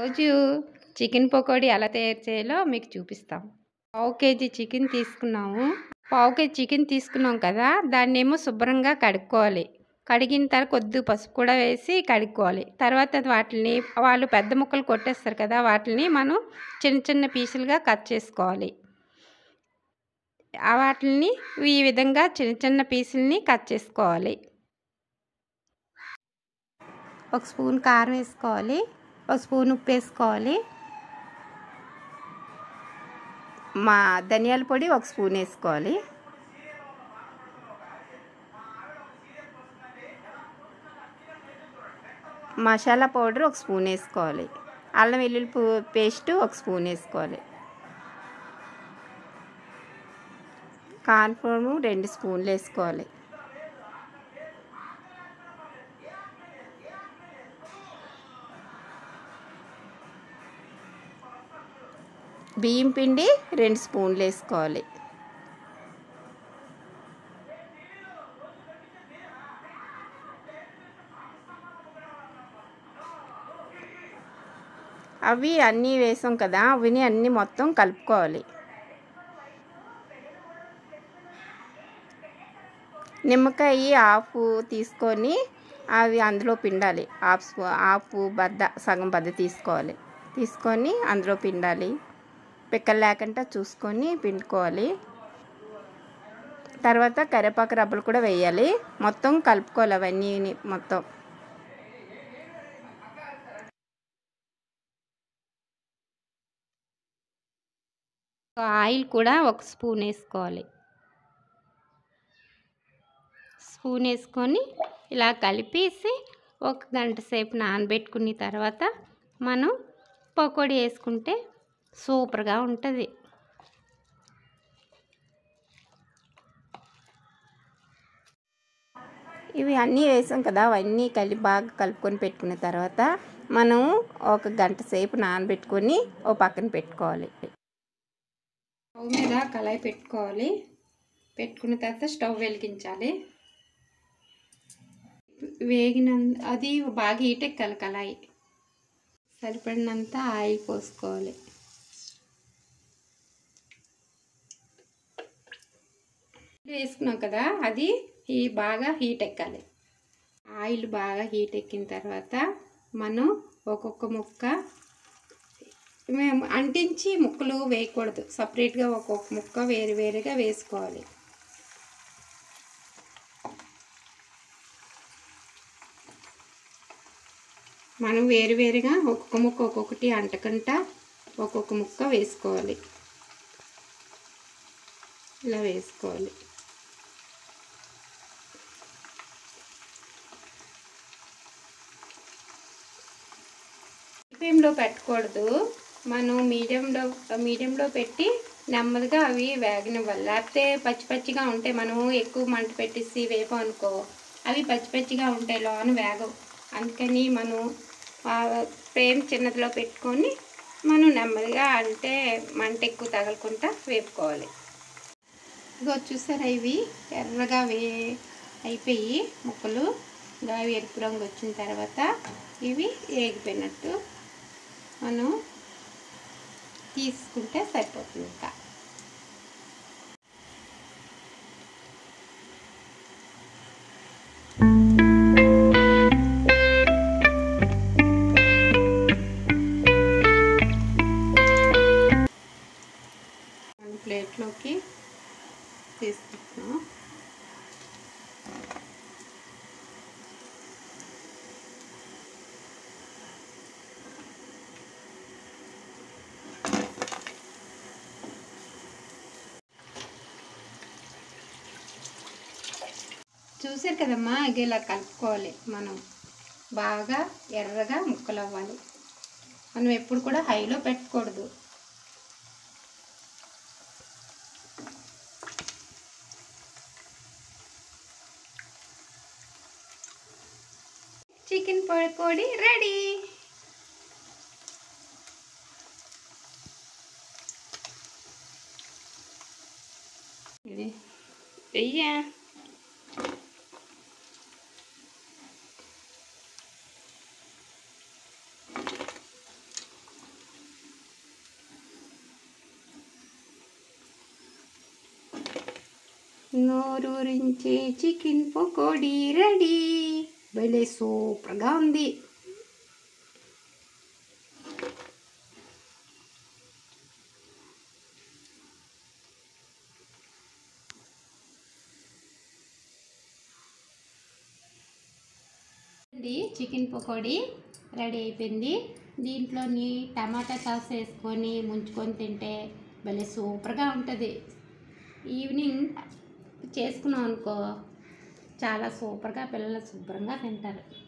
రోజు చికెన్ పకోడీ ఎలా తయారు చేయాలో మీకు చూపిస్తాం పావు కేజీ చికెన్ తీసుకున్నాము పావు కేజీ చికెన్ తీసుకున్నాం కదా దాన్ని ఏమో శుభ్రంగా కడుక్కోవాలి కడిగిన తర్వాత కొద్ది పసుపు కూడా వేసి కడుక్కోవాలి తర్వాత వాటిని వాళ్ళు పెద్ద ముక్కలు కొట్టేస్తారు కదా వాటిని మనం చిన్న చిన్న పీసులుగా కట్ చేసుకోవాలి ఆ వాటిని ఈ విధంగా చిన్న చిన్న పీసుల్ని కట్ చేసుకోవాలి ఒక స్పూన్ కారం వేసుకోవాలి ఒక స్పూన్ ఉప్పు వేసుకోవాలి మా ధనియాల పొడి ఒక స్పూన్ వేసుకోవాలి మసాలా పౌడర్ ఒక స్పూన్ వేసుకోవాలి అల్లం వెల్లుల్లి పేస్ట్ ఒక స్పూన్ వేసుకోవాలి కార్న్ఫ్లోర్ రెండు స్పూన్లు వేసుకోవాలి బియ్యం పిండి రెండు స్పూన్లు వేసుకోవాలి అవి అన్నీ వేసాం కదా అవిని అన్నీ మొత్తం కలుపుకోవాలి నిమ్మకాయ ఆపు తీసుకొని అవి అందులో పిండాలి ఆఫ్ ఆపు బద్ద సగం బద్ద తీసుకోవాలి తీసుకొని అందులో పిండాలి పిక్కలు లేకుండా చూసుకొని పిండుకోవాలి తర్వాత కరివేపాకు రబ్బలు కూడా వేయాలి మొత్తం కలుపుకోవాలి అవన్నీ మొత్తం ఆయిల్ కూడా ఒక స్పూన్ వేసుకోవాలి స్పూన్ వేసుకొని ఇలా కలిపేసి ఒక గంట సేపు నానబెట్టుకున్న తర్వాత మనం పకోడీ వేసుకుంటే సూపర్గా ఉంటుంది ఇవి అన్నీ వేసాం కదా అవన్నీ కలిపి బాగా కలుపుకొని పెట్టుకున్న తర్వాత మనం ఒక గంట సేపు నానబెట్టుకొని ఓ పక్కన పెట్టుకోవాలి స్టవ్ మీద కళాయి పెట్టుకోవాలి పెట్టుకున్న తర్వాత స్టవ్ వెలిగించాలి వేగిన అది బాగా హీట్ ఎక్కాలి కళాయి సరిపడినంత ఆయిల్ పోసుకోవాలి వేసుకున్నాం కదా అది ఈ బాగా హీట్ ఎక్కాలి ఆయిల్ బాగా హీట్ ఎక్కిన తర్వాత మనం ఒక్కొక్క ముక్క మేము అంటించి ముక్కలు వేయకూడదు సపరేట్గా ఒక్కొక్క ముక్క వేరు వేరుగా వేసుకోవాలి మనం వేరువేరుగా ఒక్కొక్క ముక్క ఒక్కొక్కటి అంటకుండా ఒక్కొక్క ముక్క వేసుకోవాలి ఇలా వేసుకోవాలి ఫ్లేమ్లో పెట్టకూడదు మనం మీడియంలో మీడియంలో పెట్టి నెమ్మదిగా అవి వేగనివ్వాలి లేకపోతే పచ్చి పచ్చిగా ఉంటే మనం ఎక్కువ మంట పెట్టేసి వేపాం అనుకో అవి పచ్చి పచ్చిగా ఉంటాయి లోన వేగవు అందుకని మనం ఫ్లేమ్ చిన్నదిలో పెట్టుకొని మనం నెమ్మదిగా అంటే మంట ఎక్కువ తగలకుండా వేపుకోవాలి ఇగో చూసారా ఇవి ఎర్రగా వే అయిపోయి ముక్కలు ఇంకా ఎరుపు రంగు వచ్చిన తర్వాత ఇవి వేగిపోయినట్టు మనం తీసుకుంటే సరిపోతుంది ఇంకా ప్లేట్లోకి తీసుకుంటున్నాం చూసారు కదమ్మా ఇది ఇలా కలుపుకోవాలి మనం బాగా ఎర్రగా ముక్కలు అవ్వాలి మనం ఎప్పుడు కూడా హైలో పెట్టకూడదు చికెన్ పకోడీ రెడీ ఇది వెయ్యా నోరూరించే చికెన్ పకోడీ రెడీ భలే సూపర్గా ఉంది ఇది చికెన్ పకోడీ రెడీ అయిపోయింది దీంట్లోని టమాటా సాస్ వేసుకొని ముంచుకొని తింటే భలే సూపర్గా ఉంటుంది ఈవినింగ్ చేసుకున్నాం అనుకో చాలా సూపర్గా పిల్లలు శుభ్రంగా తింటారు